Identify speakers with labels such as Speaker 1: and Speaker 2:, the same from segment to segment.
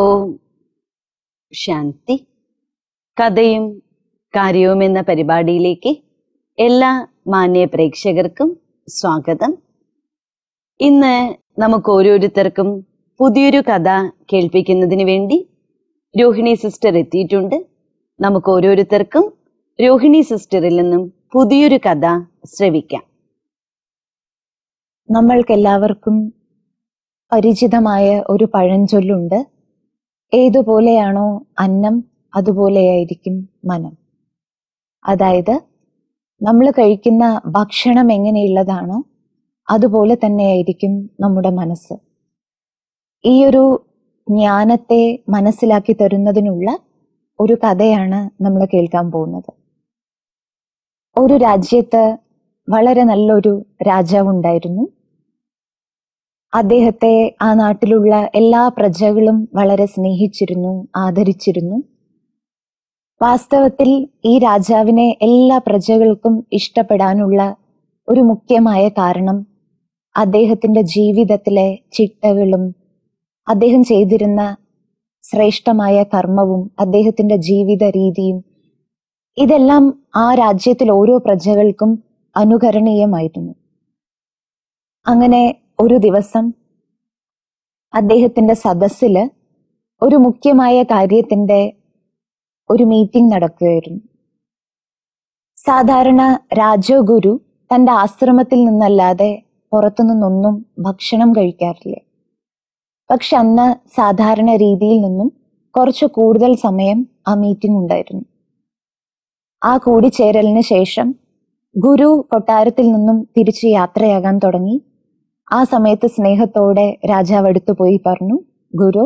Speaker 1: ഓം ശാന്തി കഥയും കാര്യവും എന്ന പരിപാടിയിലേക്ക് എല്ലാ മാന്യ പ്രേക്ഷകർക്കും സ്വാഗതം ഇന്ന് നമുക്ക് ഓരോരുത്തർക്കും പുതിയൊരു കഥ കേൾപ്പിക്കുന്നതിന് വേണ്ടി രോഹിണി സിസ്റ്റർ എത്തിയിട്ടുണ്ട് നമുക്ക് ഓരോരുത്തർക്കും രോഹിണി സിസ്റ്ററിൽ നിന്നും പുതിയൊരു കഥ ശ്രവിക്കാം
Speaker 2: നമ്മൾക്കെല്ലാവർക്കും പരിചിതമായ ഒരു പഴഞ്ചൊല്ലുണ്ട് ഏതുപോലെയാണോ അന്നം അതുപോലെയായിരിക്കും മനം അതായത് നമ്മൾ കഴിക്കുന്ന ഭക്ഷണം എങ്ങനെയുള്ളതാണോ അതുപോലെ തന്നെയായിരിക്കും നമ്മുടെ മനസ്സ് ഈ ഒരു ജ്ഞാനത്തെ മനസ്സിലാക്കി തരുന്നതിനുള്ള ഒരു കഥയാണ് നമ്മൾ കേൾക്കാൻ പോകുന്നത് ഒരു രാജ്യത്ത് വളരെ നല്ലൊരു രാജാവ് ഉണ്ടായിരുന്നു അദ്ദേഹത്തെ ആ നാട്ടിലുള്ള എല്ലാ പ്രജകളും വളരെ സ്നേഹിച്ചിരുന്നു ആദരിച്ചിരുന്നു വാസ്തവത്തിൽ ഈ രാജാവിനെ എല്ലാ പ്രജകൾക്കും ഇഷ്ടപ്പെടാനുള്ള ഒരു മുഖ്യമായ കാരണം അദ്ദേഹത്തിന്റെ ജീവിതത്തിലെ ചിട്ടകളും അദ്ദേഹം ചെയ്തിരുന്ന ശ്രേഷ്ഠമായ കർമ്മവും അദ്ദേഹത്തിന്റെ ജീവിത രീതിയും ഇതെല്ലാം ആ രാജ്യത്തിൽ ഓരോ പ്രജകൾക്കും അനുകരണീയമായിരുന്നു അങ്ങനെ ഒരു ദിവസം അദ്ദേഹത്തിന്റെ സദസ്സില് ഒരു മുഖ്യമായ കാര്യത്തിന്റെ ഒരു മീറ്റിംഗ് നടക്കുകയായിരുന്നു സാധാരണ രാജഗുരു തന്റെ ആശ്രമത്തിൽ നിന്നല്ലാതെ പുറത്തുനിന്നൊന്നും ഭക്ഷണം കഴിക്കാറില്ല പക്ഷെ അന്ന് സാധാരണ രീതിയിൽ നിന്നും കുറച്ച് കൂടുതൽ സമയം ആ മീറ്റിംഗ് ഉണ്ടായിരുന്നു ആ കൂടിച്ചേരലിന് ശേഷം ഗുരു കൊട്ടാരത്തിൽ നിന്നും തിരിച്ച് യാത്രയാകാൻ തുടങ്ങി ആ സമയത്ത് സ്നേഹത്തോടെ രാജാവ് അടുത്തു പോയി പറഞ്ഞു ഗുരു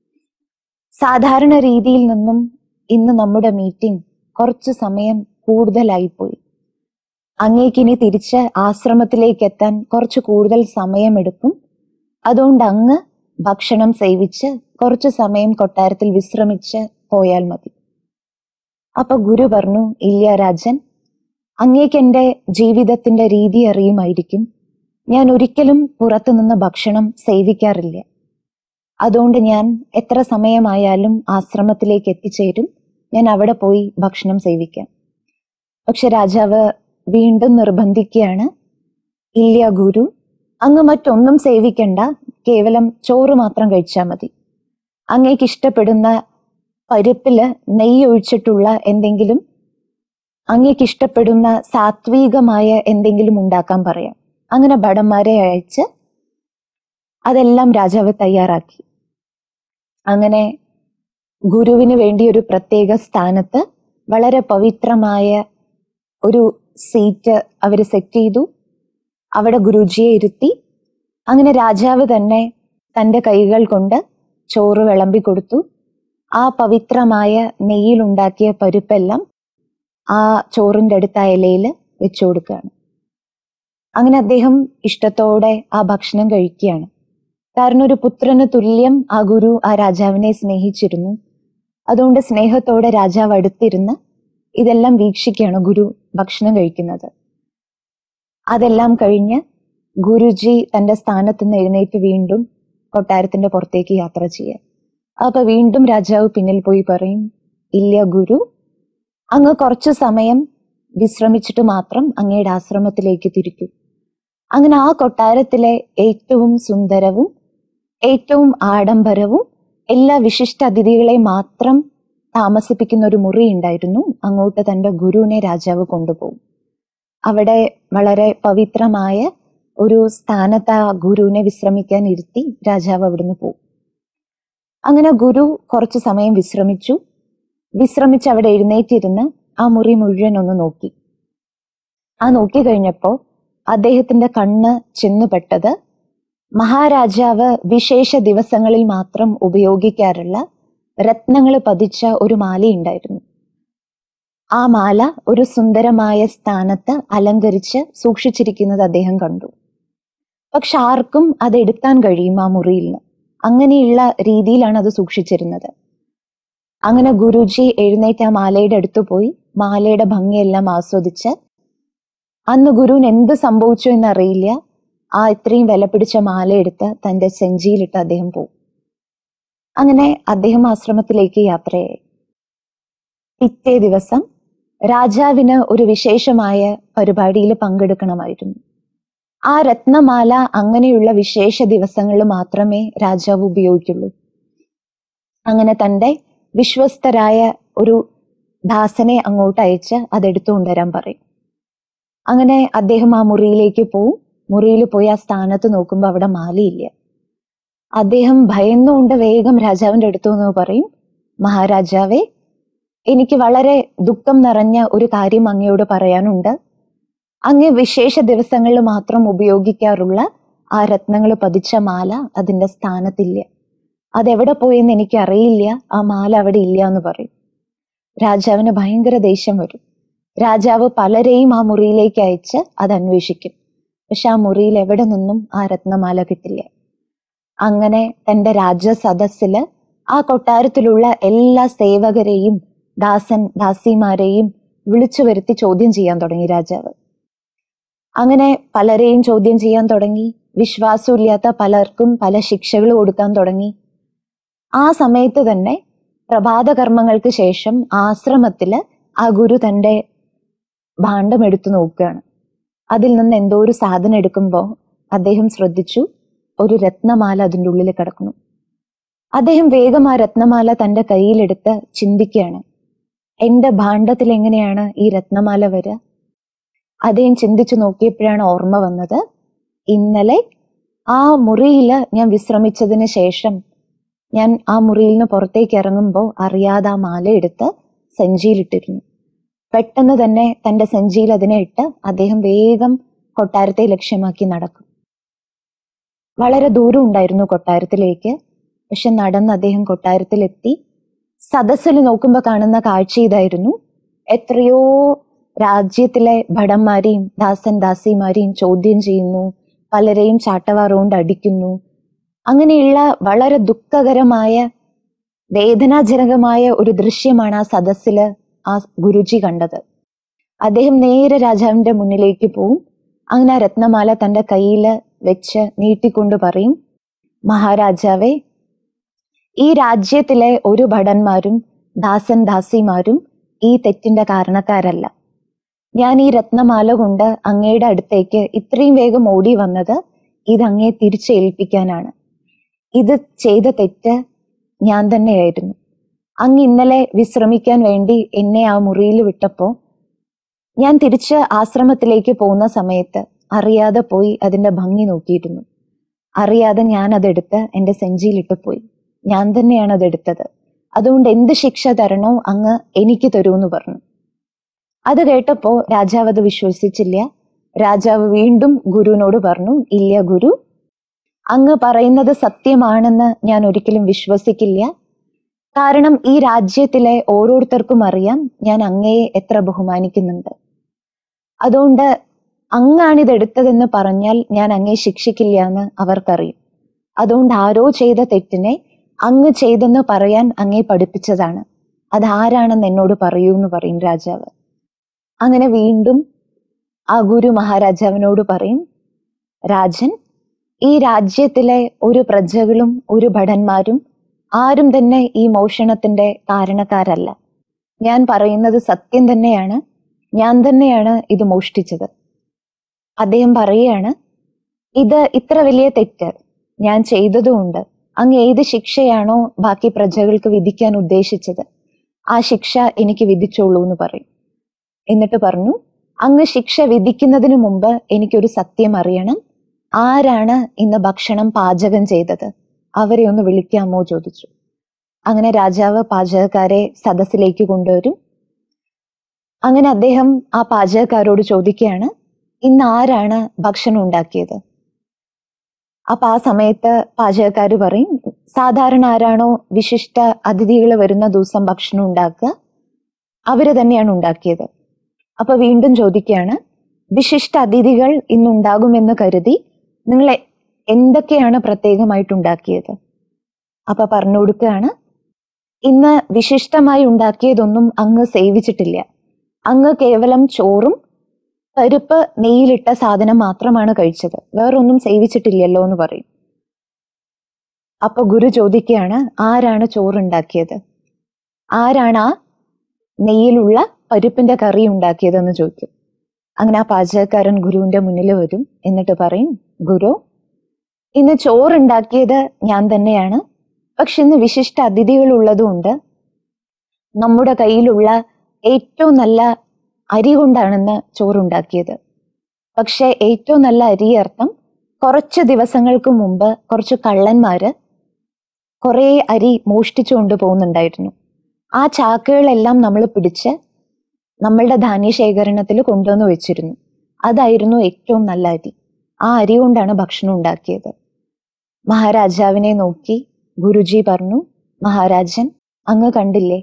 Speaker 2: സാധാരണ രീതിയിൽ നിന്നും ഇന്ന് നമ്മുടെ മീറ്റിംഗ് കുറച്ചു സമയം കൂടുതലായിപ്പോയി അങ്ങേക്കിനി തിരിച്ച് ആശ്രമത്തിലേക്ക് എത്താൻ കുറച്ച് കൂടുതൽ സമയമെടുക്കും അതുകൊണ്ട് അങ്ങ് ഭക്ഷണം സേവിച്ച് കുറച്ചു സമയം കൊട്ടാരത്തിൽ വിശ്രമിച്ച് പോയാൽ മതി അപ്പൊ ഗുരു പറഞ്ഞു ഇല്ല രാജൻ അങ്ങേക്ക് എന്റെ ജീവിതത്തിന്റെ രീതി അറിയുമായിരിക്കും ഞാൻ ഒരിക്കലും പുറത്തുനിന്ന് ഭക്ഷണം സേവിക്കാറില്ല അതുകൊണ്ട് ഞാൻ എത്ര സമയമായാലും ആശ്രമത്തിലേക്ക് എത്തിച്ചേരും ഞാൻ അവിടെ പോയി ഭക്ഷണം സേവിക്കാം പക്ഷെ രാജാവ് വീണ്ടും നിർബന്ധിക്കുകയാണ് ഇല്ല ഗുരു അങ്ങ് മറ്റൊന്നും സേവിക്കണ്ട കേവലം ചോറ് മാത്രം കഴിച്ചാൽ മതി അങ്ങേക്ക് ഇഷ്ടപ്പെടുന്ന പരിപ്പില് നെയ്യ് ഒഴിച്ചിട്ടുള്ള എന്തെങ്കിലും അങ്ങേക്ക് ഇഷ്ടപ്പെടുന്ന സാത്വികമായ എന്തെങ്കിലും ഉണ്ടാക്കാൻ പറയാം അങ്ങനെ ഭടന്മാരെ അയച്ച് അതെല്ലാം രാജാവ് തയ്യാറാക്കി അങ്ങനെ ഗുരുവിന് വേണ്ടി ഒരു പ്രത്യേക സ്ഥാനത്ത് വളരെ പവിത്രമായ ഒരു സീറ്റ് അവർ സെറ്റ് ചെയ്തു അവിടെ ഗുരുജിയെ ഇരുത്തി അങ്ങനെ രാജാവ് തന്നെ തൻ്റെ കൈകൾ കൊണ്ട് ചോറ് വിളമ്പി കൊടുത്തു ആ പവിത്രമായ നെയ്യിലുണ്ടാക്കിയ പരിപ്പെല്ലാം ആ ചോറിൻ്റെ അടുത്ത ഇലയിൽ വെച്ചു കൊടുക്കുകയാണ് അങ്ങനെ അദ്ദേഹം ഇഷ്ടത്തോടെ ആ ഭക്ഷണം കഴിക്കുകയാണ് കാരണം ഒരു പുത്രന് തുല്യം ആ ഗുരു ആ രാജാവിനെ സ്നേഹിച്ചിരുന്നു അതുകൊണ്ട് സ്നേഹത്തോടെ രാജാവ് അടുത്തിരുന്ന് ഇതെല്ലാം വീക്ഷിക്കുകയാണ് ഗുരു ഭക്ഷണം കഴിക്കുന്നത് അതെല്ലാം കഴിഞ്ഞ് ഗുരുജി തന്റെ സ്ഥാനത്ത് നിന്ന് എഴുന്നേറ്റ് വീണ്ടും കൊട്ടാരത്തിന്റെ പുറത്തേക്ക് യാത്ര ചെയ്യാൻ അപ്പൊ വീണ്ടും രാജാവ് പിന്നിൽ പോയി പറയും ഇല്ല ഗുരു അങ്ങ് കുറച്ചു സമയം വിശ്രമിച്ചിട്ട് മാത്രം അങ്ങയുടെ ആശ്രമത്തിലേക്ക് തിരിക്കൂ അങ്ങനെ ആ കൊട്ടാരത്തിലെ ഏറ്റവും സുന്ദരവും ഏറ്റവും ആഡംബരവും എല്ലാ വിശിഷ്ട അതിഥികളെ മാത്രം താമസിപ്പിക്കുന്ന ഒരു മുറി ഉണ്ടായിരുന്നു അങ്ങോട്ട് തന്റെ ഗുരുവിനെ രാജാവ് കൊണ്ടുപോകും അവിടെ വളരെ പവിത്രമായ ഒരു സ്ഥാനത്ത് ആ ഗുരുവിനെ വിശ്രമിക്കാൻ ഇരുത്തി രാജാവ് അവിടുന്ന് പോകും അങ്ങനെ ഗുരു കുറച്ചു സമയം വിശ്രമിച്ചു വിശ്രമിച്ച് അവിടെ എഴുന്നേറ്റിരുന്ന് ആ മുറി മുഴുവൻ ഒന്ന് നോക്കി ആ നോക്കി കഴിഞ്ഞപ്പോ അദ്ദേഹത്തിന്റെ കണ്ണ് ചെന്നുപെട്ടത് മഹാരാജാവ് വിശേഷ ദിവസങ്ങളിൽ മാത്രം ഉപയോഗിക്കാറുള്ള രത്നങ്ങൾ പതിച്ച ഒരു മാലയുണ്ടായിരുന്നു ആ മാല ഒരു സുന്ദരമായ സ്ഥാനത്ത് അലങ്കരിച്ച് സൂക്ഷിച്ചിരിക്കുന്നത് അദ്ദേഹം കണ്ടു പക്ഷെ ആർക്കും അത് എടുക്കാൻ കഴിയും ആ മുറിയിൽ നിന്ന് അങ്ങനെയുള്ള രീതിയിലാണ് അത് സൂക്ഷിച്ചിരുന്നത് അങ്ങനെ ഗുരുജി എഴുന്നേറ്റ് ആ മാലയുടെ അടുത്ത് പോയി മാലയുടെ ഭംഗിയെല്ലാം ആസ്വദിച്ച് അന്ന് ഗുരുവിന് എന്ത് സംഭവിച്ചു എന്നറിയില്ല ആ ഇത്രയും വില പിടിച്ച മാല എടുത്ത് തന്റെ സെഞ്ചിയിലിട്ട് അദ്ദേഹം പോകും അങ്ങനെ അദ്ദേഹം ആശ്രമത്തിലേക്ക് യാത്രയായി പിറ്റേ ദിവസം രാജാവിന് ഒരു വിശേഷമായ പരിപാടിയിൽ പങ്കെടുക്കണമായിരുന്നു ആ രത്നമാല അങ്ങനെയുള്ള വിശേഷ ദിവസങ്ങളിൽ മാത്രമേ രാജാവ് ഉപയോഗിക്കുള്ളൂ അങ്ങനെ തന്റെ വിശ്വസ്തരായ ഒരു ദാസനെ അങ്ങോട്ട് അയച്ച് അതെടുത്തു കൊണ്ടുവരാൻ പറയും അങ്ങനെ അദ്ദേഹം ആ മുറിയിലേക്ക് പോവും മുറിയിൽ പോയി ആ സ്ഥാനത്ത് നോക്കുമ്പോൾ അവിടെ മാലയില്ല അദ്ദേഹം ഭയന്നുകൊണ്ട് വേഗം രാജാവിന്റെ അടുത്തു നിന്ന് പറയും മഹാരാജാവേ എനിക്ക് വളരെ ദുഃഖം നിറഞ്ഞ ഒരു കാര്യം അങ്ങയോട് പറയാനുണ്ട് അങ്ങ് വിശേഷ ദിവസങ്ങളിൽ മാത്രം ഉപയോഗിക്കാറുള്ള ആ രത്നങ്ങൾ പതിച്ച മാല അതിന്റെ സ്ഥാനത്തില്ല അതെവിടെ പോയെന്ന് എനിക്ക് അറിയില്ല ആ മാല അവിടെ ഇല്ല എന്ന് പറയും രാജാവിന് ഭയങ്കര ദേഷ്യം വരും രാജാവ് പലരെയും ആ മുറിയിലേക്ക് അയച്ച് അത് അന്വേഷിക്കും പക്ഷെ ആ മുറിയിൽ എവിടെ നിന്നും ആ രത്നമാല കിട്ടില്ല അങ്ങനെ തന്റെ രാജസദസ്സില് ആ കൊട്ടാരത്തിലുള്ള എല്ലാ സേവകരെയും ദാസൻ ദാസിമാരെയും വിളിച്ചു വരുത്തി ചോദ്യം ചെയ്യാൻ തുടങ്ങി രാജാവ് അങ്ങനെ പലരെയും ചോദ്യം ചെയ്യാൻ തുടങ്ങി വിശ്വാസമില്ലാത്ത പലർക്കും പല ശിക്ഷകൾ കൊടുക്കാൻ തുടങ്ങി ആ സമയത്ത് തന്നെ പ്രഭാത കർമ്മങ്ങൾക്ക് ശേഷം ആശ്രമത്തില് ആ ഗുരു തന്റെ ഭാണ്ഡം എടുത്തു നോക്കുകയാണ് അതിൽ നിന്ന് എന്തോ ഒരു സാധനം എടുക്കുമ്പോൾ അദ്ദേഹം ശ്രദ്ധിച്ചു ഒരു രത്നമാല അതിൻ്റെ ഉള്ളിൽ കിടക്കുന്നു അദ്ദേഹം വേഗം ആ രത്നമാല തന്റെ കയ്യിലെടുത്ത് ചിന്തിക്കുകയാണ് എന്റെ ഭാണ്ഡത്തിൽ എങ്ങനെയാണ് ഈ രത്നമാല വരിക അദ്ദേഹം ചിന്തിച്ചു നോക്കിയപ്പോഴാണ് ഓർമ്മ വന്നത് ഇന്നലെ ആ മുറിയിൽ ഞാൻ വിശ്രമിച്ചതിന് ശേഷം ഞാൻ ആ മുറിയിൽ നിന്ന് പുറത്തേക്ക് ഇറങ്ങുമ്പോൾ അറിയാതെ ആ മാല എടുത്ത് സഞ്ചിയിലിട്ടിരുന്നു പെട്ടെന്ന് തന്നെ തന്റെ സഞ്ചിയിൽ അതിനെ ഇട്ട് അദ്ദേഹം വേഗം കൊട്ടാരത്തെ ലക്ഷ്യമാക്കി നടക്കും വളരെ ദൂരം ഉണ്ടായിരുന്നു കൊട്ടാരത്തിലേക്ക് പക്ഷെ നടന്ന് അദ്ദേഹം കൊട്ടാരത്തിലെത്തി സദസ്സിൽ നോക്കുമ്പോൾ കാണുന്ന കാഴ്ച ഇതായിരുന്നു എത്രയോ രാജ്യത്തിലെ ഭടന്മാരെയും ദാസൻ ദാസിമാരെയും ചോദ്യം ചെയ്യുന്നു പലരെയും ചാട്ടവാറുകൊണ്ട് അടിക്കുന്നു അങ്ങനെയുള്ള വളരെ ദുഃഖകരമായ വേദനാജനകമായ ഒരു ദൃശ്യമാണ് ആ സദസ്സില് ആ ഗുരുജി കണ്ടത് അദ്ദേഹം നേരെ രാജാവിന്റെ മുന്നിലേക്ക് പോവും അങ്ങനെ ആ രത്നമാല തന്റെ കയ്യിൽ വെച്ച് നീട്ടിക്കൊണ്ട് പറയും മഹാരാജാവേ ഈ രാജ്യത്തിലെ ഒരു ഭടന്മാരും ദാസൻ ദാസിമാരും ഈ തെറ്റിന്റെ കാരണക്കാരല്ല ഞാൻ ഈ രത്നമാല കൊണ്ട് അങ്ങയുടെ അടുത്തേക്ക് ഇത്രയും വേഗം ഓടി വന്നത് ഇത് അങ്ങേ തിരിച്ചേൽപ്പിക്കാനാണ് ഇത് ചെയ്ത തെറ്റ് ഞാൻ തന്നെയായിരുന്നു അങ്ങ് ഇന്നലെ വിശ്രമിക്കാൻ വേണ്ടി എന്നെ ആ മുറിയിൽ വിട്ടപ്പോ ഞാൻ തിരിച്ച് ആശ്രമത്തിലേക്ക് പോകുന്ന സമയത്ത് അറിയാതെ പോയി അതിന്റെ ഭംഗി നോക്കിയിരുന്നു അറിയാതെ ഞാൻ അതെടുത്ത് എന്റെ സെഞ്ചിയിലിട്ട് പോയി ഞാൻ തന്നെയാണ് അതെടുത്തത് അതുകൊണ്ട് എന്ത് ശിക്ഷ തരണോ അങ്ങ് എനിക്ക് തരൂ എന്ന് പറഞ്ഞു അത് കേട്ടപ്പോ രാജാവ് അത് വിശ്വസിച്ചില്ല രാജാവ് വീണ്ടും ഗുരുവിനോട് പറഞ്ഞു ഇല്ല ഗുരു അങ്ങ് പറയുന്നത് സത്യമാണെന്ന് ഞാൻ ഒരിക്കലും വിശ്വസിക്കില്ല കാരണം ഈ രാജ്യത്തിലെ ഓരോരുത്തർക്കും അറിയാം ഞാൻ അങ്ങയെ എത്ര ബഹുമാനിക്കുന്നുണ്ട് അതുകൊണ്ട് അങ്ങാണിത് എടുത്തതെന്ന് പറഞ്ഞാൽ ഞാൻ അങ്ങയെ ശിക്ഷിക്കില്ല എന്ന് അവർക്കറിയും അതുകൊണ്ട് ആരോ ചെയ്ത തെറ്റിനെ അങ്ങ് ചെയ്തെന്ന് പറയാൻ അങ്ങേ പഠിപ്പിച്ചതാണ് അത് ആരാണെന്ന് എന്നോട് പറയൂ എന്ന് പറയും രാജാവ് അങ്ങനെ വീണ്ടും ആ ഗുരു മഹാരാജാവിനോട് പറയും രാജൻ ഈ രാജ്യത്തിലെ ഒരു പ്രജകളും ഒരു ഭടന്മാരും ആരും തന്നെ ഈ മോഷണത്തിന്റെ കാരണക്കാരല്ല ഞാൻ പറയുന്നത് സത്യം തന്നെയാണ് ഞാൻ തന്നെയാണ് ഇത് മോഷ്ടിച്ചത് അദ്ദേഹം പറയുകയാണ് ഇത് ഇത്ര വലിയ തെറ്റ് ഞാൻ ചെയ്തതുകൊണ്ട് അങ്ങ് ഏത് ശിക്ഷയാണോ ബാക്കി പ്രജകൾക്ക് വിധിക്കാൻ ഉദ്ദേശിച്ചത് ആ ശിക്ഷ എനിക്ക് വിധിച്ചോളൂ എന്ന് പറയും എന്നിട്ട് പറഞ്ഞു അങ്ങ് ശിക്ഷ വിധിക്കുന്നതിന് മുമ്പ് എനിക്കൊരു സത്യം അറിയണം ആരാണ് ഇന്ന് ഭക്ഷണം പാചകം ചെയ്തത് അവരെ ഒന്ന് വിളിക്കാമോ ചോദിച്ചു അങ്ങനെ രാജാവ് പാചകക്കാരെ സദസ്സിലേക്ക് കൊണ്ടുവരും അങ്ങനെ അദ്ദേഹം ആ പാചകക്കാരോട് ചോദിക്കുകയാണ് ഇന്ന് ആരാണ് ഭക്ഷണം ഉണ്ടാക്കിയത് അപ്പൊ ആ സമയത്ത് പാചകക്കാർ പറയും സാധാരണ ആരാണോ വിശിഷ്ട അതിഥികൾ വരുന്ന ദിവസം ഭക്ഷണം ഉണ്ടാക്കുക അവര് തന്നെയാണ് ഉണ്ടാക്കിയത് അപ്പൊ വീണ്ടും ചോദിക്കുകയാണ് വിശിഷ്ട അതിഥികൾ ഇന്നുണ്ടാകുമെന്ന് കരുതി നിങ്ങൾ എന്തൊക്കെയാണ് പ്രത്യേകമായിട്ട് ഉണ്ടാക്കിയത് അപ്പൊ പറഞ്ഞു കൊടുക്കുകയാണ് ഇന്ന് വിശിഷ്ടമായി ഉണ്ടാക്കിയതൊന്നും അങ്ങ് സേവിച്ചിട്ടില്ല അങ്ങ് കേവലം ചോറും പരിപ്പ് നെയ്യിലിട്ട സാധനം മാത്രമാണ് കഴിച്ചത് വേറൊന്നും സേവിച്ചിട്ടില്ലല്ലോ എന്ന് പറയും അപ്പൊ ഗുരു ചോദിക്കുകയാണ് ആരാണ് ചോറുണ്ടാക്കിയത് ആരാണ് ആ നെയ്യിലുള്ള പരിപ്പിന്റെ കറി ഉണ്ടാക്കിയതെന്ന് ചോദിക്കും അങ്ങനെ ആ പാചകക്കാരൻ ഗുരുവിന്റെ മുന്നിൽ വരും എന്നിട്ട് പറയും ഗുരു ഇന്ന് ചോറുണ്ടാക്കിയത് ഞാൻ തന്നെയാണ് പക്ഷെ ഇന്ന് വിശിഷ്ട അതിഥികൾ ഉള്ളതുകൊണ്ട് നമ്മുടെ കയ്യിലുള്ള ഏറ്റവും നല്ല അരി കൊണ്ടാണെന്ന് ചോറുണ്ടാക്കിയത് പക്ഷെ ഏറ്റവും നല്ല അരി അർത്ഥം കുറച്ച് ദിവസങ്ങൾക്ക് മുമ്പ് കുറച്ച് കള്ളന്മാര് കുറെ അരി മോഷ്ടിച്ചു കൊണ്ടുപോകുന്നുണ്ടായിരുന്നു ആ ചാക്കുകളെല്ലാം നമ്മൾ പിടിച്ച് നമ്മളുടെ ധാന്യശേഖരണത്തിൽ കൊണ്ടുവന്ന് വെച്ചിരുന്നു അതായിരുന്നു ഏറ്റവും നല്ല അരി ആ അരി കൊണ്ടാണ് ഭക്ഷണം ഉണ്ടാക്കിയത് മഹാരാജാവിനെ നോക്കി ഗുരുജി പറഞ്ഞു മഹാരാജൻ അങ്ങ് കണ്ടില്ലേ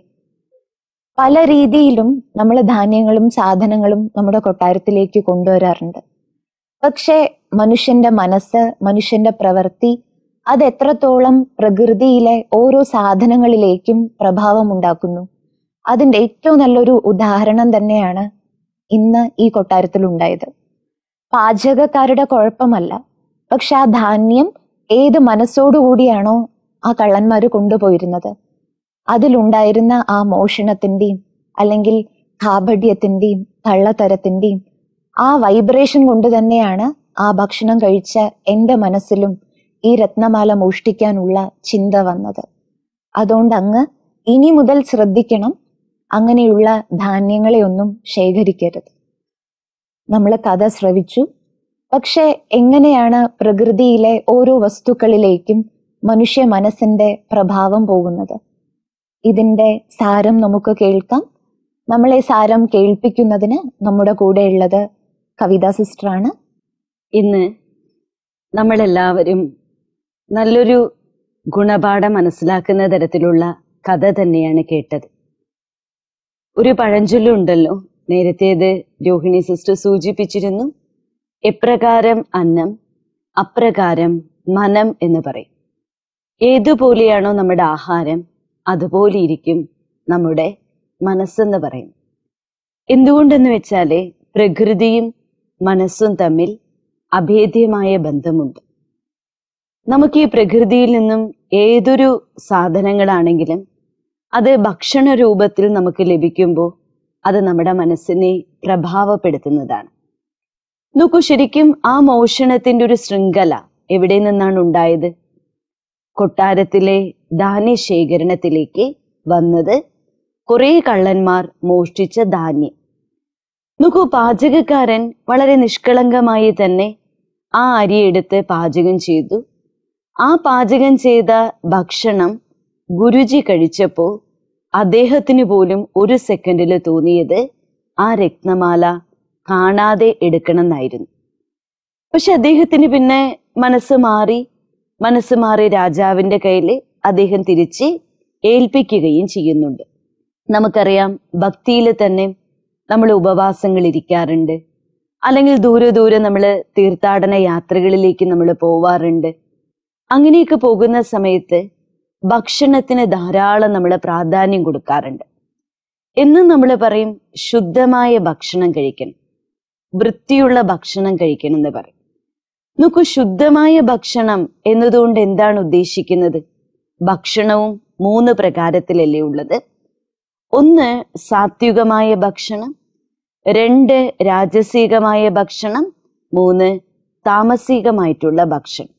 Speaker 2: പല രീതിയിലും നമ്മൾ ധാന്യങ്ങളും സാധനങ്ങളും നമ്മുടെ കൊട്ടാരത്തിലേക്ക് കൊണ്ടുവരാറുണ്ട് പക്ഷെ മനുഷ്യന്റെ മനസ്സ് മനുഷ്യന്റെ പ്രവൃത്തി അത് എത്രത്തോളം പ്രകൃതിയിലെ ഓരോ സാധനങ്ങളിലേക്കും പ്രഭാവം ഉണ്ടാക്കുന്നു അതിന്റെ ഏറ്റവും നല്ലൊരു ഉദാഹരണം തന്നെയാണ് ഇന്ന് ഈ കൊട്ടാരത്തിൽ ഉണ്ടായത് പാചകക്കാരുടെ കുഴപ്പമല്ല പക്ഷെ ആ ധാന്യം ഏത് മനസ്സോടുകൂടിയാണോ ആ കള്ളന്മാര് കൊണ്ടുപോയിരുന്നത് അതിലുണ്ടായിരുന്ന ആ മോഷണത്തിന്റെയും അല്ലെങ്കിൽ കാപഢ്യത്തിന്റെയും കള്ളത്തരത്തിന്റെയും ആ വൈബ്രേഷൻ കൊണ്ട് തന്നെയാണ് ആ ഭക്ഷണം കഴിച്ച എന്റെ മനസ്സിലും ഈ രത്നമാല മോഷ്ടിക്കാനുള്ള ചിന്ത വന്നത് അതുകൊണ്ട് അങ്ങ് ഇനി മുതൽ ശ്രദ്ധിക്കണം അങ്ങനെയുള്ള ധാന്യങ്ങളെ ഒന്നും ശേഖരിക്കരുത് നമ്മൾ കഥ ശ്രവിച്ചു പക്ഷെ എങ്ങനെയാണ് പ്രകൃതിയിലെ ഓരോ വസ്തുക്കളിലേക്കും മനുഷ്യ മനസ്സിന്റെ പ്രഭാവം പോകുന്നത് ഇതിന്റെ സാരം നമുക്ക് കേൾക്കാം നമ്മളെ സാരം കേൾപ്പിക്കുന്നതിന് നമ്മുടെ കൂടെയുള്ളത് കവിത സിസ്റ്ററാണ്
Speaker 1: ഇന്ന് നമ്മളെല്ലാവരും നല്ലൊരു ഗുണപാഠം മനസ്സിലാക്കുന്ന തരത്തിലുള്ള കഥ തന്നെയാണ് കേട്ടത് ഒരു പഴഞ്ചൊല്ലുണ്ടല്ലോ നേരത്തേത് രോഹിണി സിസ്റ്റർ സൂചിപ്പിച്ചിരുന്നു എപ്രകാരം അന്നം അപ്രകാരം മനം എന്ന് പറയും ഏതുപോലെയാണോ നമ്മുടെ ആഹാരം അതുപോലെ ഇരിക്കും നമ്മുടെ മനസ്സെന്ന് പറയും എന്തുകൊണ്ടെന്ന് വെച്ചാല് പ്രകൃതിയും മനസ്സും തമ്മിൽ അഭേദ്യമായ ബന്ധമുണ്ട് നമുക്ക് ഈ പ്രകൃതിയിൽ നിന്നും ഏതൊരു സാധനങ്ങളാണെങ്കിലും അത് ഭക്ഷണ രൂപത്തിൽ നമുക്ക് ലഭിക്കുമ്പോൾ അത് നമ്മുടെ മനസ്സിനെ പ്രഭാവപ്പെടുത്തുന്നതാണ് നോക്കൂ ശരിക്കും ആ മോഷണത്തിന്റെ ഒരു ശൃംഖല എവിടെ നിന്നാണ് ഉണ്ടായത് കൊട്ടാരത്തിലെ ധാന്യശേഖരണത്തിലേക്ക് വന്നത് കുറെ കള്ളന്മാർ മോഷ്ടിച്ച ധാന്യം നോക്കൂ പാചകക്കാരൻ വളരെ നിഷ്കളങ്കമായി തന്നെ ആ അരി എടുത്ത് പാചകം ചെയ്തു ആ പാചകം ചെയ്ത ഭക്ഷണം ഗുരുജി കഴിച്ചപ്പോൾ അദ്ദേഹത്തിന് പോലും ഒരു സെക്കൻഡിൽ തോന്നിയത് ആ രത്നമാല കാണാതെ എടുക്കണം എന്നായിരുന്നു പക്ഷെ അദ്ദേഹത്തിന് പിന്നെ മനസ്സ് മാറി മനസ്സ് മാറി രാജാവിന്റെ കയ്യിൽ അദ്ദേഹം തിരിച്ച് ഏൽപ്പിക്കുകയും ചെയ്യുന്നുണ്ട് നമുക്കറിയാം ഭക്തിയിൽ തന്നെ നമ്മൾ ഉപവാസങ്ങൾ ഇരിക്കാറുണ്ട് അല്ലെങ്കിൽ ദൂരെ ദൂരെ നമ്മൾ തീർത്ഥാടന യാത്രകളിലേക്ക് നമ്മൾ പോവാറുണ്ട് അങ്ങനെയൊക്കെ പോകുന്ന സമയത്ത് ഭക്ഷണത്തിന് ധാരാളം നമ്മൾ പ്രാധാന്യം കൊടുക്കാറുണ്ട് എന്നും നമ്മൾ പറയും ശുദ്ധമായ ഭക്ഷണം കഴിക്കണം വൃത്തിയുള്ള ഭക്ഷണം കഴിക്കണം എന്ന് പറയും നോക്കൂ ശുദ്ധമായ ഭക്ഷണം എന്നതുകൊണ്ട് എന്താണ് ഉദ്ദേശിക്കുന്നത് ഭക്ഷണവും മൂന്ന് പ്രകാരത്തിലല്ലേ ഉള്ളത് ഒന്ന് സാത്വികമായ ഭക്ഷണം രണ്ട് രാജസികമായ ഭക്ഷണം മൂന്ന് താമസികമായിട്ടുള്ള ഭക്ഷണം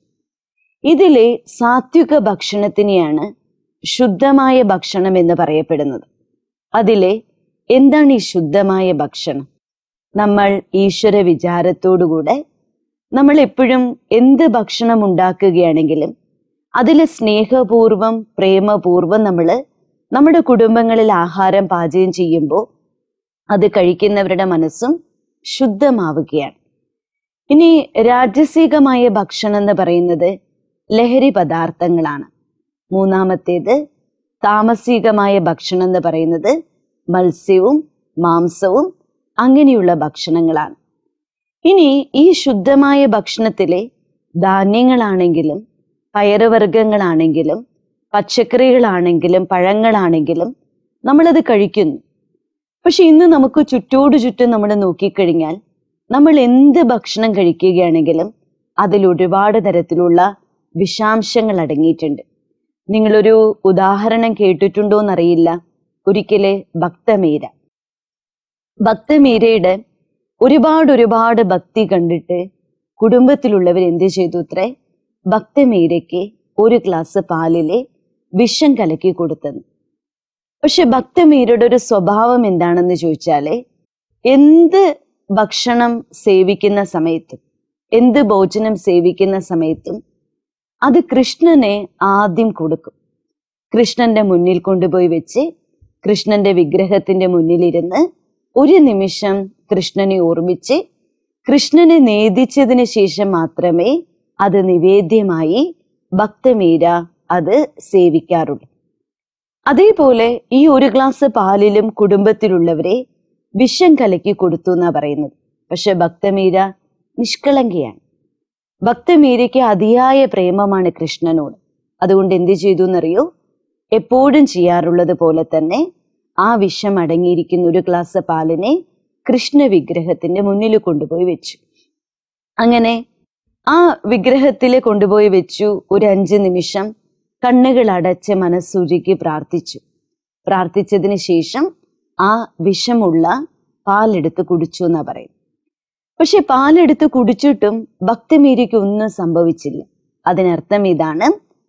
Speaker 1: ഇതിലെ സാത്വിക ഭക്ഷണത്തിനെയാണ് ശുദ്ധമായ ഭക്ഷണം എന്ന് പറയപ്പെടുന്നത് അതിലെ എന്താണ് ഈ ശുദ്ധമായ ഭക്ഷണം നമ്മൾ ഈശ്വര വിചാരത്തോടുകൂടെ നമ്മൾ എപ്പോഴും എന്ത് ഭക്ഷണം ഉണ്ടാക്കുകയാണെങ്കിലും അതിൽ സ്നേഹപൂർവം പ്രേമപൂർവം നമ്മൾ നമ്മുടെ കുടുംബങ്ങളിൽ ആഹാരം പാചകം ചെയ്യുമ്പോൾ അത് കഴിക്കുന്നവരുടെ മനസ്സും ശുദ്ധമാവുകയാണ് ഇനി രാജസികമായ ഭക്ഷണം എന്ന് പറയുന്നത് ലഹരി പദാർത്ഥങ്ങളാണ് മൂന്നാമത്തേത് താമസികമായ ഭക്ഷണം എന്ന് പറയുന്നത് മത്സ്യവും മാംസവും അങ്ങനെയുള്ള ഭക്ഷണങ്ങളാണ് ഇനി ഈ ശുദ്ധമായ ഭക്ഷണത്തിലെ ധാന്യങ്ങളാണെങ്കിലും പയറുവർഗ്ഗങ്ങളാണെങ്കിലും പച്ചക്കറികളാണെങ്കിലും പഴങ്ങളാണെങ്കിലും നമ്മളത് കഴിക്കുന്നു പക്ഷെ ഇന്ന് നമുക്ക് ചുറ്റോടു ചുറ്റും നമ്മൾ നോക്കിക്കഴിഞ്ഞാൽ നമ്മൾ എന്ത് ഭക്ഷണം കഴിക്കുകയാണെങ്കിലും അതിൽ ഒരുപാട് തരത്തിലുള്ള വിഷാംശങ്ങൾ അടങ്ങിയിട്ടുണ്ട് നിങ്ങളൊരു ഉദാഹരണം കേട്ടിട്ടുണ്ടോ എന്നറിയില്ല ഒരിക്കലെ ഭക്തമീര ഭക്തമീരയുടെ ഒരുപാട് ഒരുപാട് ഭക്തി കണ്ടിട്ട് കുടുംബത്തിലുള്ളവർ എന്ത് ചെയ്തു അത്രേ ഭക്തമീരയ്ക്ക് ഒരു ഗ്ലാസ് പാലിലെ വിഷം കലക്കി കൊടുത്തെന്ന് പക്ഷെ ഭക്തമീരയുടെ ഒരു സ്വഭാവം എന്താണെന്ന് ചോദിച്ചാല് എന്ത് ഭക്ഷണം സേവിക്കുന്ന സമയത്തും എന്ത് ഭോജനം സേവിക്കുന്ന സമയത്തും അത് കൃഷ്ണനെ ആദ്യം കൊടുക്കും കൃഷ്ണന്റെ മുന്നിൽ കൊണ്ടുപോയി വെച്ച് കൃഷ്ണന്റെ വിഗ്രഹത്തിന്റെ മുന്നിലിരുന്ന് ഒരു നിമിഷം കൃഷ്ണനെ ഓർമ്മിച്ച് കൃഷ്ണനെ നേദിച്ചതിന് ശേഷം മാത്രമേ അത് നിവേദ്യമായി ഭക്തമീര അത് സേവിക്കാറുള്ളൂ അതേപോലെ ഈ ഒരു ഗ്ലാസ് പാലിലും കുടുംബത്തിലുള്ളവരെ വിഷം കലക്കി കൊടുത്തു എന്നാ പറയുന്നത് പക്ഷെ ഭക്തമീര നിഷ്കളങ്കയാണ് ഭക്തമീരയ്ക്ക് അതിയായ പ്രേമമാണ് കൃഷ്ണനോട് അതുകൊണ്ട് എന്ത് ചെയ്തു എന്നറിയോ എപ്പോഴും ചെയ്യാറുള്ളത് പോലെ തന്നെ ആ വിഷം അടങ്ങിയിരിക്കുന്ന ഒരു ഗ്ലാസ് പാലിനെ കൃഷ്ണ വിഗ്രഹത്തിന്റെ മുന്നിൽ കൊണ്ടുപോയി വെച്ചു അങ്ങനെ ആ വിഗ്രഹത്തിൽ കൊണ്ടുപോയി വെച്ചു ഒരു അഞ്ച് നിമിഷം കണ്ണുകൾ അടച്ച് മനസ്സുരുക്കി പ്രാർത്ഥിച്ചു പ്രാർത്ഥിച്ചതിന് ശേഷം ആ വിഷമുള്ള പാലെടുത്ത് കുടിച്ചു എന്നാ പറയും പക്ഷെ പാലെടുത്ത് കുടിച്ചിട്ടും ഭക്തമീരിക്ക് ഒന്നും സംഭവിച്ചില്ല അതിനർത്ഥം ഇതാണ്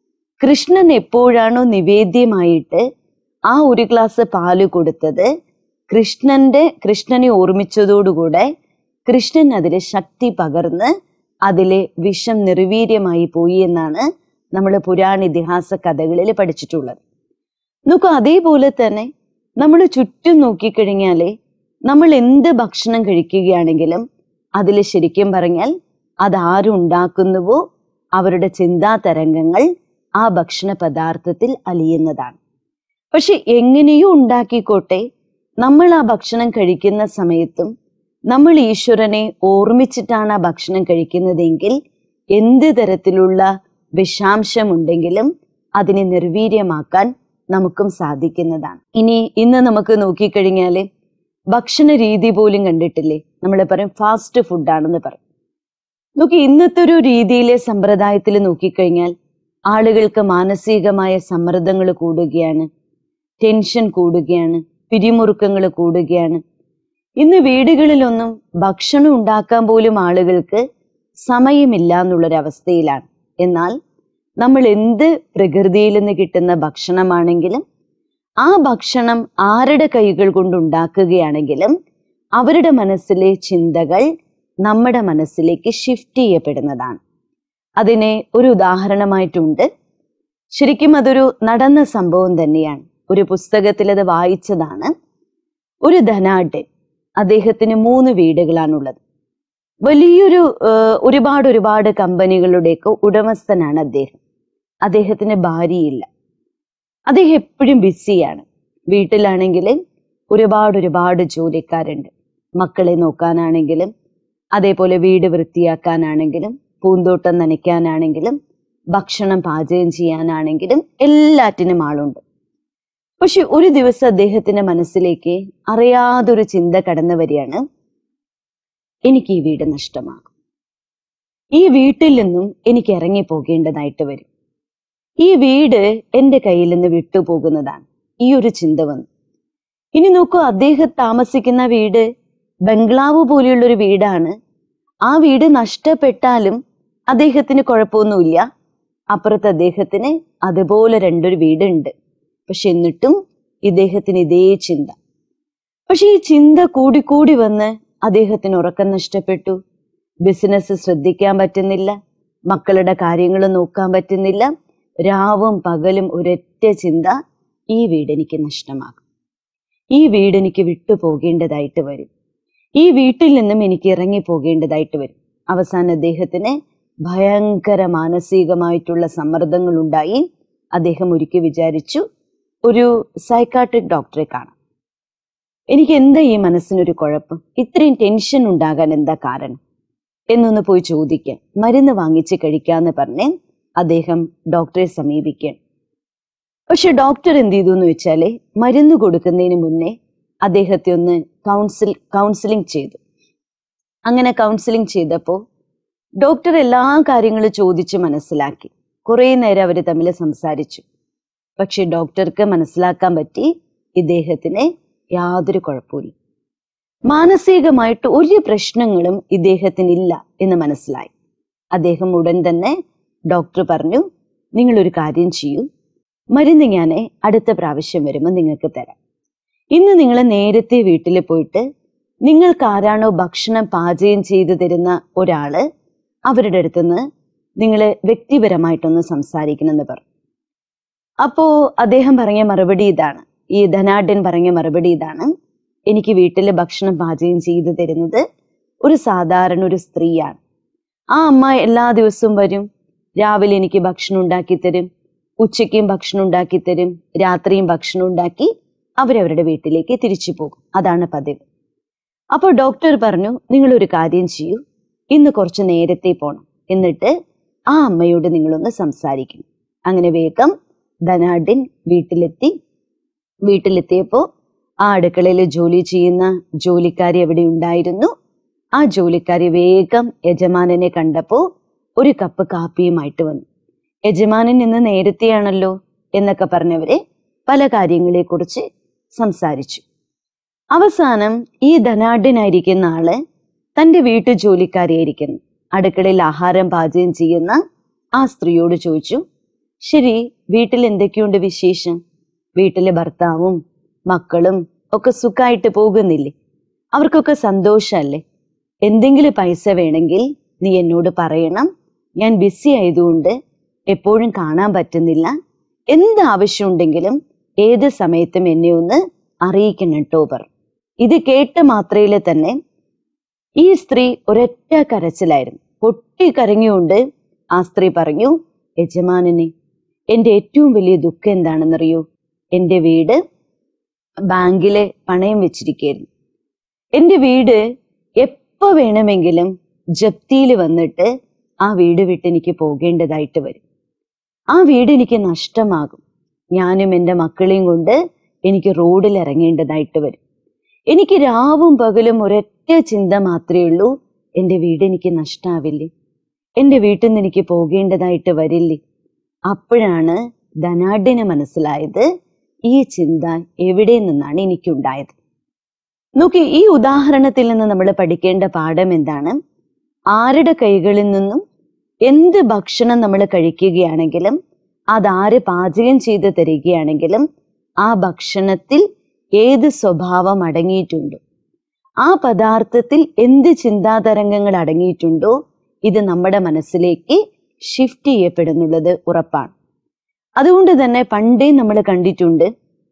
Speaker 1: കൃഷ്ണൻ എപ്പോഴാണോ നിവേദ്യമായിട്ട് ആ ഒരു ഗ്ലാസ് പാല് കൊടുത്തത് കൃഷ്ണന്റെ കൃഷ്ണനെ ഓർമ്മിച്ചതോടുകൂടെ കൃഷ്ണൻ അതിലെ ശക്തി പകർന്ന് അതിലെ വിഷം നിർവീര്യമായി പോയി എന്നാണ് നമ്മൾ പുരാണ ഇതിഹാസ കഥകളിൽ പഠിച്ചിട്ടുള്ളത് നോക്കൂ അതേപോലെ തന്നെ നമ്മൾ ചുറ്റും നോക്കിക്കഴിഞ്ഞാലേ നമ്മൾ എന്ത് ഭക്ഷണം കഴിക്കുകയാണെങ്കിലും അതിൽ ശരിക്കും പറഞ്ഞാൽ അത് ആരുണ്ടാക്കുന്നുവോ അവരുടെ ചിന്താ തരംഗങ്ങൾ ആ ഭക്ഷണ പദാർത്ഥത്തിൽ അലിയുന്നതാണ് പക്ഷെ എങ്ങനെയോ ഉണ്ടാക്കിക്കോട്ടെ നമ്മൾ ആ ഭക്ഷണം കഴിക്കുന്ന സമയത്തും നമ്മൾ ഈശ്വരനെ ഓർമ്മിച്ചിട്ടാണ് ആ ഭക്ഷണം കഴിക്കുന്നതെങ്കിൽ എന്ത് തരത്തിലുള്ള വിഷാംശമുണ്ടെങ്കിലും അതിനെ നിർവീര്യമാക്കാൻ നമുക്കും സാധിക്കുന്നതാണ് ഇനി ഇന്ന് നമുക്ക് നോക്കിക്കഴിഞ്ഞാല് ഭക്ഷണ രീതി പോലും കണ്ടിട്ടില്ലേ നമ്മൾ പറയും ഫാസ്റ്റ് ഫുഡാണെന്ന് പറയും നോക്കി ഇന്നത്തെ ഒരു രീതിയിലെ സമ്പ്രദായത്തിൽ നോക്കിക്കഴിഞ്ഞാൽ ആളുകൾക്ക് മാനസികമായ സമ്മർദ്ദങ്ങൾ കൂടുകയാണ് ടെൻഷൻ കൂടുകയാണ് പിരിമുറുക്കങ്ങൾ കൂടുകയാണ് ഇന്ന് വീടുകളിലൊന്നും ഭക്ഷണം ഉണ്ടാക്കാൻ പോലും ആളുകൾക്ക് സമയമില്ല എന്നുള്ളൊരവസ്ഥയിലാണ് എന്നാൽ നമ്മൾ എന്ത് പ്രകൃതിയിൽ നിന്ന് കിട്ടുന്ന ഭക്ഷണമാണെങ്കിലും ആ ഭക്ഷണം ആരുടെ കൈകൾ കൊണ്ട് ഉണ്ടാക്കുകയാണെങ്കിലും അവരുടെ മനസ്സിലെ ചിന്തകൾ നമ്മുടെ മനസ്സിലേക്ക് ഷിഫ്റ്റ് ചെയ്യപ്പെടുന്നതാണ് അതിനെ ഒരു ഉദാഹരണമായിട്ടുണ്ട് ശരിക്കും അതൊരു നടന്ന സംഭവം തന്നെയാണ് ഒരു പുസ്തകത്തിൽ അത് വായിച്ചതാണ് ഒരു ധനാഢ്യൻ അദ്ദേഹത്തിന് മൂന്ന് വീടുകളാണുള്ളത് വലിയൊരു ഏർ, ഒരുപാട് ഒരുപാട് കമ്പനികളുടെയൊക്കെ ഉടമസ്ഥനാണ് അദ്ദേഹം അദ്ദേഹത്തിന് ഭാര്യയില്ല അദ്ദേഹം എപ്പോഴും ബിസിയാണ് വീട്ടിലാണെങ്കിൽ ഒരുപാട് ഒരുപാട് ജോലിക്കാരുണ്ട് മക്കളെ നോക്കാനാണെങ്കിലും അതേപോലെ വീട് വൃത്തിയാക്കാനാണെങ്കിലും പൂന്തോട്ടം നനയ്ക്കാനാണെങ്കിലും ഭക്ഷണം പാചകം ചെയ്യാനാണെങ്കിലും എല്ലാറ്റിനും ആളുണ്ട് പക്ഷെ ഒരു ദിവസം അദ്ദേഹത്തിന്റെ മനസ്സിലേക്ക് അറിയാതൊരു ചിന്ത കടന്നു വരികയാണ് എനിക്ക് ഈ വീട് നഷ്ടമാകും ഈ വീട്ടിൽ നിന്നും എനിക്ക് ഇറങ്ങി പോകേണ്ടതായിട്ട് വരും ഈ വീട് എന്റെ കയ്യിൽ നിന്ന് വിട്ടുപോകുന്നതാണ് ഈ ഒരു ചിന്ത വന്നു ഇനി നോക്കൂ അദ്ദേഹം താമസിക്കുന്ന വീട് ബംഗ്ലാവ് പോലെയുള്ള ഒരു വീടാണ് ആ വീട് നഷ്ടപ്പെട്ടാലും അദ്ദേഹത്തിന് കുഴപ്പമൊന്നുമില്ല അപ്പുറത്ത് അദ്ദേഹത്തിന് അതുപോലെ രണ്ടൊരു വീടുണ്ട് പക്ഷെ എന്നിട്ടും ഇദ്ദേഹത്തിന് ഇതേ ചിന്ത പക്ഷെ ഈ ചിന്ത കൂടിക്കൂടി വന്ന് അദ്ദേഹത്തിന് ഉറക്കം നഷ്ടപ്പെട്ടു ബിസിനസ് ശ്രദ്ധിക്കാൻ പറ്റുന്നില്ല മക്കളുടെ കാര്യങ്ങൾ നോക്കാൻ പറ്റുന്നില്ല രാവും പകലും ഒരൊറ്റ ചിന്ത ഈ വീട് എനിക്ക് നഷ്ടമാകും ഈ വീട് എനിക്ക് വിട്ടു പോകേണ്ടതായിട്ട് വരും ഈ വീട്ടിൽ നിന്നും എനിക്ക് ഇറങ്ങി പോകേണ്ടതായിട്ട് വരും അവസാനം അദ്ദേഹത്തിന് ഭയങ്കര മാനസികമായിട്ടുള്ള സമ്മർദ്ദങ്ങൾ ഉണ്ടായി അദ്ദേഹം ഒരിക്കൽ വിചാരിച്ചു ഒരു സൈക്കാട്രിക് ഡോക്ടറെ കാണാം എനിക്ക് എന്താ ഈ മനസ്സിനൊരു കുഴപ്പം ഇത്രയും ടെൻഷൻ ഉണ്ടാകാൻ എന്താ കാരണം എന്നൊന്ന് പോയി ചോദിക്കാൻ മരുന്ന് വാങ്ങിച്ച് കഴിക്കാന്ന് പറഞ്ഞ് അദ്ദേഹം ഡോക്ടറെ സമീപിക്കാൻ പക്ഷെ ഡോക്ടർ എന്ത് ചെയ്തു എന്ന് വെച്ചാല് മരുന്ന് കൊടുക്കുന്നതിന് മുന്നേ അദ്ദേഹത്തെ ഒന്ന് കൗൺസിൽ കൗൺസിലിംഗ് ചെയ്തു അങ്ങനെ കൗൺസിലിംഗ് ചെയ്തപ്പോൾ ഡോക്ടർ എല്ലാ കാര്യങ്ങളും ചോദിച്ച് മനസ്സിലാക്കി കുറേ നേരം അവർ തമ്മിൽ സംസാരിച്ചു പക്ഷെ ഡോക്ടർക്ക് മനസ്സിലാക്കാൻ പറ്റി ഇദ്ദേഹത്തിന് യാതൊരു കുഴപ്പമില്ല മാനസികമായിട്ട് ഒരു പ്രശ്നങ്ങളും ഇദ്ദേഹത്തിനില്ല എന്ന് മനസ്സിലായി അദ്ദേഹം ഉടൻ തന്നെ ഡോക്ടർ പറഞ്ഞു നിങ്ങൾ ഒരു കാര്യം ചെയ്യൂ മരുന്ന് ഞാൻ അടുത്ത പ്രാവശ്യം വരുമ്പോൾ നിങ്ങൾക്ക് തരാം ഇന്ന് നിങ്ങൾ നേരത്തെ വീട്ടിൽ പോയിട്ട് നിങ്ങൾക്ക് ആരാണോ ഭക്ഷണം പാചകം ചെയ്തു തരുന്ന ഒരാള് അവരുടെ അടുത്തുനിന്ന് നിങ്ങൾ വ്യക്തിപരമായിട്ടൊന്ന് സംസാരിക്കണമെന്ന് പറഞ്ഞു അപ്പോ അദ്ദേഹം പറഞ്ഞ മറുപടി ഇതാണ് ഈ ധനാഢ്യൻ പറഞ്ഞ മറുപടി ഇതാണ് എനിക്ക് വീട്ടിൽ ഭക്ഷണം പാചകം ചെയ്തു തരുന്നത് ഒരു സാധാരണ ഒരു സ്ത്രീയാണ് ആ അമ്മ എല്ലാ ദിവസവും വരും രാവിലെ എനിക്ക് ഭക്ഷണം ഉണ്ടാക്കി തരും ഉച്ചയ്ക്കും ഭക്ഷണം ഉണ്ടാക്കി തരും രാത്രിയും ഭക്ഷണം ഉണ്ടാക്കി അവരവരുടെ വീട്ടിലേക്ക് തിരിച്ചു പോകും അതാണ് പതിവ് അപ്പോൾ ഡോക്ടർ പറഞ്ഞു നിങ്ങൾ ഒരു കാര്യം ചെയ്യൂ ഇന്ന് കുറച്ച് നേരത്തെ പോണം എന്നിട്ട് ആ അമ്മയോട് നിങ്ങളൊന്ന് സംസാരിക്കണം അങ്ങനെ വേഗം ധനാഢ്യൻ വീട്ടിലെത്തി വീട്ടിലെത്തിയപ്പോ ആ അടുക്കളയിൽ ജോലി ചെയ്യുന്ന ജോലിക്കാരി അവിടെ ഉണ്ടായിരുന്നു ആ ജോലിക്കാരി വേഗം യജമാനനെ കണ്ടപ്പോ ഒരു കപ്പ് കാപ്പിയുമായിട്ട് വന്നു യജമാനൻ ഇന്ന് നേരത്തെയാണല്ലോ എന്നൊക്കെ പറഞ്ഞവരെ പല കാര്യങ്ങളെ കുറിച്ച് സംസാരിച്ചു അവസാനം ഈ ധനാഢ്യനായിരിക്കുന്ന ആള് തന്റെ വീട്ടു ജോലിക്കാരിയായിരിക്കുന്നു അടുക്കളയിൽ ആഹാരം പാചകം ചെയ്യുന്ന ആ സ്ത്രീയോട് ചോദിച്ചു ശരി വീട്ടിൽ എന്തൊക്കെയുണ്ട് വിശേഷം വീട്ടിലെ ഭർത്താവും മക്കളും ഒക്കെ സുഖമായിട്ട് പോകുന്നില്ലേ അവർക്കൊക്കെ സന്തോഷമല്ലേ എന്തെങ്കിലും പൈസ വേണമെങ്കിൽ നീ എന്നോട് പറയണം ഞാൻ ബിസി ആയതുകൊണ്ട് എപ്പോഴും കാണാൻ പറ്റുന്നില്ല എന്ത് ആവശ്യമുണ്ടെങ്കിലും ഏത് സമയത്തും എന്നെ ഒന്ന് അറിയിക്കണം കേട്ടോ പറ ഇത് കേട്ട മാത്രയിൽ തന്നെ ഈ സ്ത്രീ ഒരൊറ്റ കരച്ചിലായിരുന്നു പൊട്ടി കരഞ്ഞുകൊണ്ട് ആ സ്ത്രീ പറഞ്ഞു യജമാനനെ എന്റെ ഏറ്റവും വലിയ ദുഃഖം എന്താണെന്നറിയോ എന്റെ വീട് ബാങ്കിലെ പണയം വെച്ചിരിക്കുകയായിരുന്നു എന്റെ വീട് എപ്പോ വേണമെങ്കിലും ജപ്തിയിൽ വന്നിട്ട് ആ വീട് വിട്ട് എനിക്ക് പോകേണ്ടതായിട്ട് വരും ആ വീട് എനിക്ക് നഷ്ടമാകും ഞാനും എൻ്റെ മക്കളെയും കൊണ്ട് എനിക്ക് റോഡിൽ ഇറങ്ങേണ്ടതായിട്ട് വരും എനിക്ക് രാവും പകലും ഒരൊറ്റ ചിന്ത മാത്രമേ ഉള്ളൂ എൻ്റെ വീട് എനിക്ക് നഷ്ടാവില്ലേ എൻ്റെ വീട്ടിൽ നിന്ന് എനിക്ക് പോകേണ്ടതായിട്ട് വരില്ലേ അപ്പോഴാണ് ധനാഢ്യന് മനസ്സിലായത് ഈ ചിന്ത എവിടെ നിന്നാണ് എനിക്കുണ്ടായത് നോക്കി ഈ ഉദാഹരണത്തിൽ നിന്ന് നമ്മൾ പഠിക്കേണ്ട പാഠം എന്താണ് ആരുടെ കൈകളിൽ നിന്നും എന്ത് ഭക്ഷണം നമ്മൾ കഴിക്കുകയാണെങ്കിലും അതാര് പാചകം ചെയ്ത് തരികയാണെങ്കിലും ആ ഭക്ഷണത്തിൽ ഏത് സ്വഭാവം അടങ്ങിയിട്ടുണ്ടോ ആ പദാർത്ഥത്തിൽ എന്ത് ചിന്താതരംഗങ്ങൾ അടങ്ങിയിട്ടുണ്ടോ ഇത് നമ്മുടെ മനസ്സിലേക്ക് ഷിഫ്റ്റ് ചെയ്യപ്പെടുന്നുള്ളത് ഉറപ്പാണ് അതുകൊണ്ട് തന്നെ പണ്ടേ നമ്മൾ കണ്ടിട്ടുണ്ട്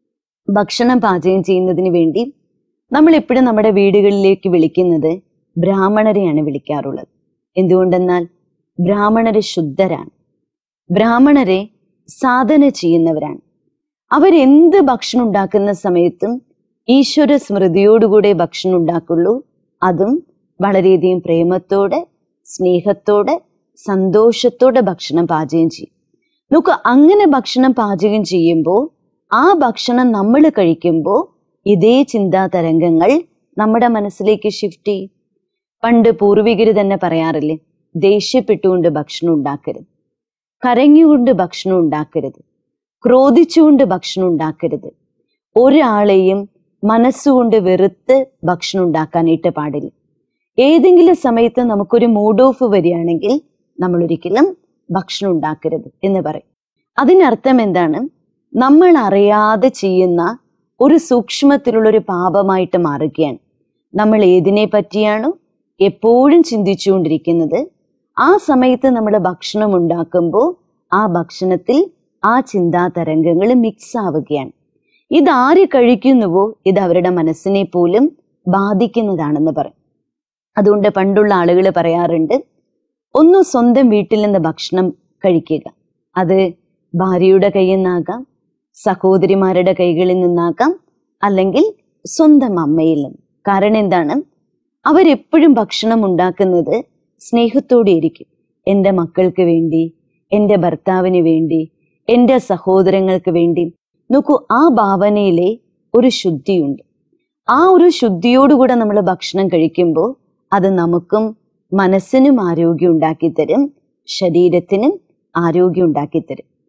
Speaker 1: ഭക്ഷണം പാചകം ചെയ്യുന്നതിന് വേണ്ടി നമ്മൾ എപ്പോഴും നമ്മുടെ വീടുകളിലേക്ക് വിളിക്കുന്നത് ബ്രാഹ്മണരെയാണ് വിളിക്കാറുള്ളത് എന്തുകൊണ്ടെന്നാൽ ബ്രാഹ്മണര് ശുദ്ധരാണ് ബ്രാഹ്മണരെ സാധന ചെയ്യുന്നവരാണ് അവരെന്ത് ഭക്ഷണം ഉണ്ടാക്കുന്ന സമയത്തും ഈശ്വര സ്മൃതിയോടുകൂടെ ഭക്ഷണം ഉണ്ടാക്കുള്ളൂ അതും വളരെയധികം പ്രേമത്തോടെ സ്നേഹത്തോടെ സന്തോഷത്തോടെ ഭക്ഷണം പാചകം ചെയ്യും നോക്ക് അങ്ങനെ ഭക്ഷണം പാചകം ചെയ്യുമ്പോൾ ആ ഭക്ഷണം നമ്മൾ കഴിക്കുമ്പോൾ ഇതേ ചിന്താ തരംഗങ്ങൾ നമ്മുടെ മനസ്സിലേക്ക് ഷിഫ്റ്റ് ചെയ്യും പണ്ട് പൂർവികര് തന്നെ പറയാറില്ലേ ദേഷ്യപ്പെട്ടുകൊണ്ട് ഭക്ഷണം ഉണ്ടാക്കരുത് കരഞ്ഞുകൊണ്ട് ഭക്ഷണം ഉണ്ടാക്കരുത് ക്രോധിച്ചുകൊണ്ട് ഭക്ഷണം ഉണ്ടാക്കരുത് ഒരാളെയും മനസ്സുകൊണ്ട് വെറുത്ത് ഭക്ഷണം ഉണ്ടാക്കാനായിട്ട് പാടില്ല ഏതെങ്കിലും സമയത്ത് നമുക്കൊരു മൂഡ് ഓഫ് വരികയാണെങ്കിൽ നമ്മൾ ഒരിക്കലും ഭക്ഷണം ഉണ്ടാക്കരുത് എന്ന് പറയും അതിനർത്ഥം എന്താണ് നമ്മൾ അറിയാതെ ചെയ്യുന്ന ഒരു സൂക്ഷ്മത്തിലുള്ള ഒരു പാപമായിട്ട് മാറുകയാണ് നമ്മൾ ഏതിനെ പറ്റിയാണോ എപ്പോഴും ചിന്തിച്ചുകൊണ്ടിരിക്കുന്നത് ആ സമയത്ത് നമ്മൾ ഭക്ഷണം ഉണ്ടാക്കുമ്പോൾ ആ ഭക്ഷണത്തിൽ ആ ചിന്താ തരംഗങ്ങൾ മിക്സ് ആവുകയാണ് ഇതാര് കഴിക്കുന്നുവോ ഇത് അവരുടെ മനസ്സിനെ പോലും ബാധിക്കുന്നതാണെന്ന് പറയും അതുകൊണ്ട് പണ്ടുള്ള ആളുകൾ പറയാറുണ്ട് ഒന്ന് സ്വന്തം വീട്ടിൽ നിന്ന് ഭക്ഷണം കഴിക്കുക അത് ഭാര്യയുടെ കയ്യിൽ നിന്നാകാം സഹോദരിമാരുടെ കൈകളിൽ നിന്നാകാം അല്ലെങ്കിൽ സ്വന്തം അമ്മയിൽ നിന്ന് കാരണം എന്താണ് അവരെപ്പോഴും ഭക്ഷണം ഉണ്ടാക്കുന്നത് സ്നേഹത്തോടെ ഇരിക്കും എൻ്റെ മക്കൾക്ക് വേണ്ടി എൻ്റെ ഭർത്താവിന് വേണ്ടി എൻ്റെ സഹോദരങ്ങൾക്ക് വേണ്ടി നോക്കൂ ആ ഭാവനയിലെ ഒരു ശുദ്ധിയുണ്ട് ആ ഒരു ശുദ്ധിയോടുകൂടെ നമ്മൾ ഭക്ഷണം കഴിക്കുമ്പോൾ അത് നമുക്കും മനസ്സിനും ആരോഗ്യം ഉണ്ടാക്കി തരും ശരീരത്തിനും ആരോഗ്യം ഉണ്ടാക്കി തരും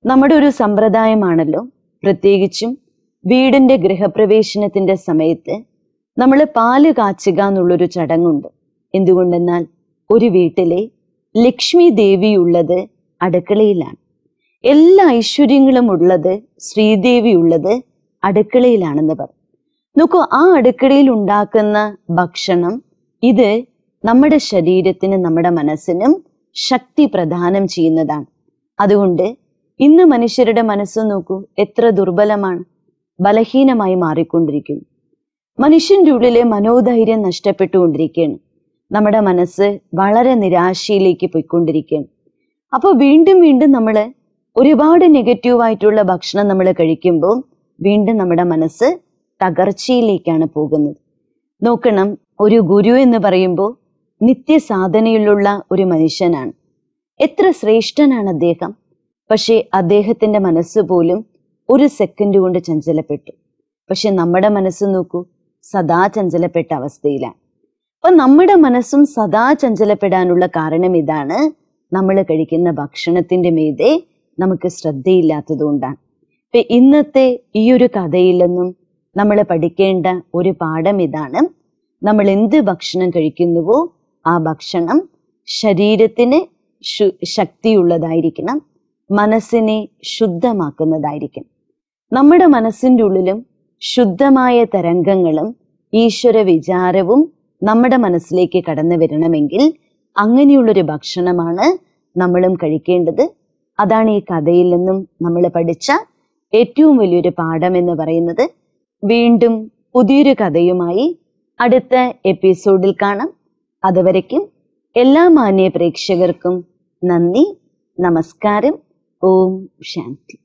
Speaker 1: നമ്മുടെ ഒരു സമ്പ്രദായമാണല്ലോ പ്രത്യേകിച്ചും വീടിന്റെ ഗൃഹപ്രവേശനത്തിന്റെ സമയത്ത് നമ്മൾ പാല് കാച്ചുക എന്നുള്ളൊരു ചടങ്ങുണ്ട് എന്തുകൊണ്ടെന്നാൽ ഒരു വീട്ടിലെ ലക്ഷ്മി ദേവിയുള്ളത് അടുക്കളയിലാണ് എല്ലാ ഐശ്വര്യങ്ങളും ഉള്ളത് ശ്രീദേവി ഉള്ളത് അടുക്കളയിലാണെന്ന് പറയും നോക്കൂ ആ അടുക്കളയിൽ ഉണ്ടാക്കുന്ന ഭക്ഷണം ഇത് നമ്മുടെ ശരീരത്തിന് നമ്മുടെ മനസ്സിനും ശക്തി പ്രദാനം ചെയ്യുന്നതാണ് അതുകൊണ്ട് ഇന്ന് മനുഷ്യരുടെ മനസ്സ് നോക്കൂ എത്ര ദുർബലമാണ് ബലഹീനമായി മാറിക്കൊണ്ടിരിക്കുന്നു മനുഷ്യന്റെ ഉള്ളിലെ മനോധൈര്യം നഷ്ടപ്പെട്ടുകൊണ്ടിരിക്കുകയാണ് നമ്മുടെ മനസ്സ് വളരെ നിരാശയിലേക്ക് പോയിക്കൊണ്ടിരിക്കുകയാണ് അപ്പൊ വീണ്ടും വീണ്ടും നമ്മൾ ഒരുപാട് നെഗറ്റീവായിട്ടുള്ള ഭക്ഷണം നമ്മൾ കഴിക്കുമ്പോൾ വീണ്ടും നമ്മുടെ മനസ്സ് തകർച്ചയിലേക്കാണ് പോകുന്നത് നോക്കണം ഒരു ഗുരു എന്ന് പറയുമ്പോൾ നിത്യസാധനയിലുള്ള ഒരു മനുഷ്യനാണ് എത്ര ശ്രേഷ്ഠനാണ് അദ്ദേഹം പക്ഷേ അദ്ദേഹത്തിന്റെ മനസ്സ് പോലും ഒരു സെക്കൻഡ് കൊണ്ട് ചഞ്ചലപ്പെട്ടു പക്ഷെ നമ്മുടെ മനസ്സ് നോക്കൂ സദാ ചഞ്ചലപ്പെട്ട അവസ്ഥയിലാണ് അപ്പൊ നമ്മുടെ മനസ്സും സദാ ചഞ്ചലപ്പെടാനുള്ള കാരണം ഇതാണ് നമ്മൾ കഴിക്കുന്ന ഭക്ഷണത്തിന്റെ മീതെ നമുക്ക് ശ്രദ്ധയില്ലാത്തത് കൊണ്ടാണ് ഇപ്പൊ ഇന്നത്തെ ഈ ഒരു കഥയിൽ നിന്നും നമ്മൾ പഠിക്കേണ്ട ഒരു പാഠം ഇതാണ് നമ്മൾ എന്ത് ഭക്ഷണം കഴിക്കുന്നുവോ ആ ഭക്ഷണം ശരീരത്തിന് ശു- ശക്തിയുള്ളതായിരിക്കണം മനസ്സിനെ ശുദ്ധമാക്കുന്നതായിരിക്കും നമ്മുടെ മനസ്സിന്റെ ഉള്ളിലും ശുദ്ധമായ തരംഗങ്ങളും ഈശ്വര വിചാരവും നമ്മുടെ മനസ്സിലേക്ക് കടന്നു വരണമെങ്കിൽ അങ്ങനെയുള്ളൊരു ഭക്ഷണമാണ് നമ്മളും കഴിക്കേണ്ടത് അതാണ് ഈ കഥയിൽ നിന്നും നമ്മൾ പഠിച്ച ഏറ്റവും വലിയൊരു പാഠം എന്ന് പറയുന്നത് വീണ്ടും പുതിയൊരു കഥയുമായി അടുത്ത എപ്പിസോഡിൽ കാണാം അതുവരയ്ക്കും എല്ലാ മാന്യ പ്രേക്ഷകർക്കും നന്ദി നമസ്കാരം ഓം ശാന്തി